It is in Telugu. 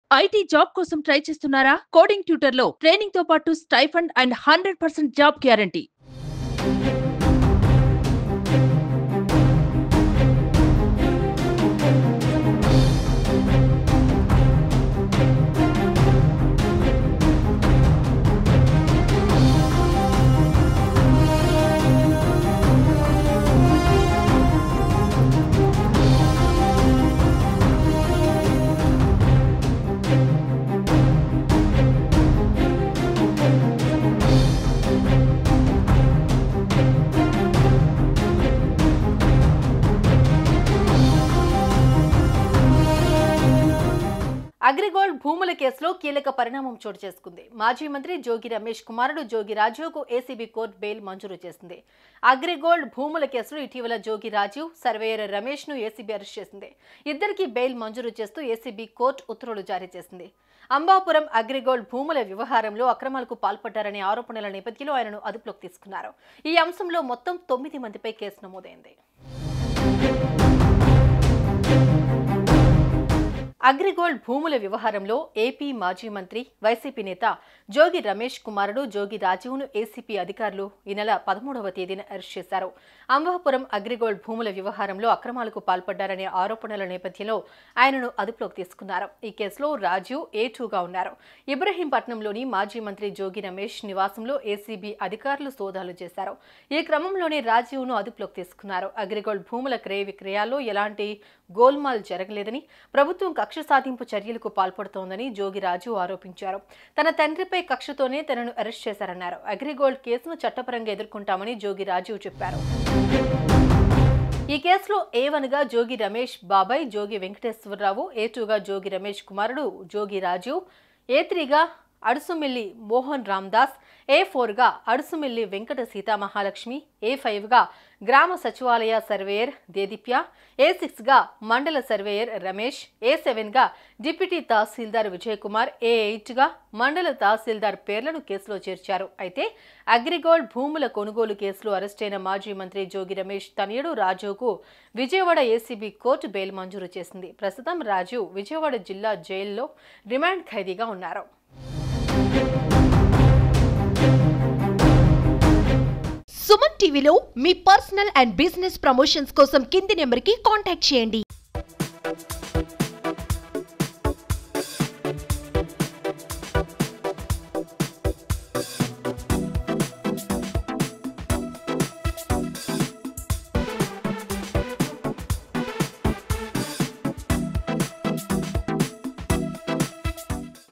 ఐటీ జాబ్ కోసం ట్రై చేస్తున్నారా కోడింగ్ ట్యూటర్ లో ట్రైనింగ్ తో పాటు stipend and hundred percent job guarantee Agrigold భూముల కేసులో కీలక పరిణామం చోటు చేసుకుంది మాజీ మంత్రి జోగి రమేష్ కుమారుడు జోగి రాజుకు ఏసీబీ కోర్టు బెయిల్ మంజూరు చేసింది అగ్రిగోల్డ్ భూముల కేసులో ఇటీవల జోగి రాజు సర్వేయర్ రమేష్ ను ఏసీబీ అరెస్ట్ చేసింది ఇద్దరికి బెయిల్ మంజూరు చేస్తూ ఏసీబీ కోర్టు ఉత్తర్వులు జారీ చేసింది అంబాపురం అగ్రిగోల్డ్ భూముల వ్యవహారంలో అక్రమాలకు పాల్పడ్డారనే ఆరోపణల నేపథ్యంలో ఆయనను అదుపులోకి తీసుకున్నారు ఈ అంశంలో మొత్తం తొమ్మిది మందిపై కేసు నమోదైంది అగ్రిగోల్డ్ భూముల వ్యవహారంలో ఏపీ మాజీ మంత్రి వైసీపీ నేత జోగి రమేష్ కుమారుడు జోగి రాజీవ్ను ఏసీపీ అధికారులు ఈ నెల పదమూడవ తేదీన అరెస్ట్ చేశారు అంబాపురం అగ్రిగోల్డ్ భూముల వ్యవహారంలో అక్రమాలకు పాల్పడ్డారనే ఆరోపణల నేపథ్యంలో ఆయనను అదుపులోకి తీసుకున్నారు ఈ కేసులో రాజీవ్ ఏ టూగా ఉన్నారు ఇబ్రహీంపట్నంలోని మాజీ మంత్రి జోగి రమేష్ నివాసంలో ఏసీబీ అధికారులు సోదాలు చేశారు ఈ క్రమంలోనే రాజీవ్ను అదుపులోకి తీసుకున్నారు అగ్రిగోల్డ్ భూముల క్రయ విక్రయాల్లో ఎలాంటి గోల్మాల్ జరగలేదని ప్రభుత్వం కక్ష సాధింపు చర్యలకు పాల్పడుతోందని జోగి రాజు ఆరోపించారు తన తండ్రిపై కక్షతోనే తనను అరెస్ట్ చేశారన్నారు అగ్రిగోల్డ్ కేసును చట్టపరంగా ఎదుర్కొంటామని జోగి రాజు చెప్పారు ఈ కేసులో ఏ వన్గా జోగి రమేష్ బాబాయ్ జోగి వెంకటేశ్వరరావు ఏ టూగా జోగి రమేష్ కుమారుడు జోగి రాజు ఏ త్రీగా అడుసుమిల్లి మోహన్ రామ్దాస్ ఏ ఫోర్గా అడుసుమిల్లి వెంకట సీతామహాలక్ష్మి ఏ ఫైవ్గా గ్రామ సచివాలయ సర్వేయర్ దేదీప్య ఏ సిక్స్గా మండల సర్వేయర్ రమేష్ ఏ సెవెన్గా డిప్యూటీ తహసీల్దార్ విజయ్ కుమార్ ఏ ఎయిట్గా మండల తహసీల్దార్ పేర్లను కేసులో చేర్చారు అయితే అగ్రిగోల్డ్ భూముల కొనుగోలు కేసులో అరెస్టైన మాజీ మంత్రి జోగి రమేష్ తనయుడు రాజుకు విజయవాడ ఏసీబీ కోర్టు బెయిల్ మంజూరు చేసింది ప్రస్తుతం రాజు విజయవాడ జిల్లా జైల్లో రిమాండ్ ఖైదీగా ఉన్నారు సుమన్ టీవీలో మీ పర్సనల్ అండ్ బిజినెస్ ప్రమోషన్స్ కోసం కింది నెంబర్కి కాంటాక్ట్ చేయండి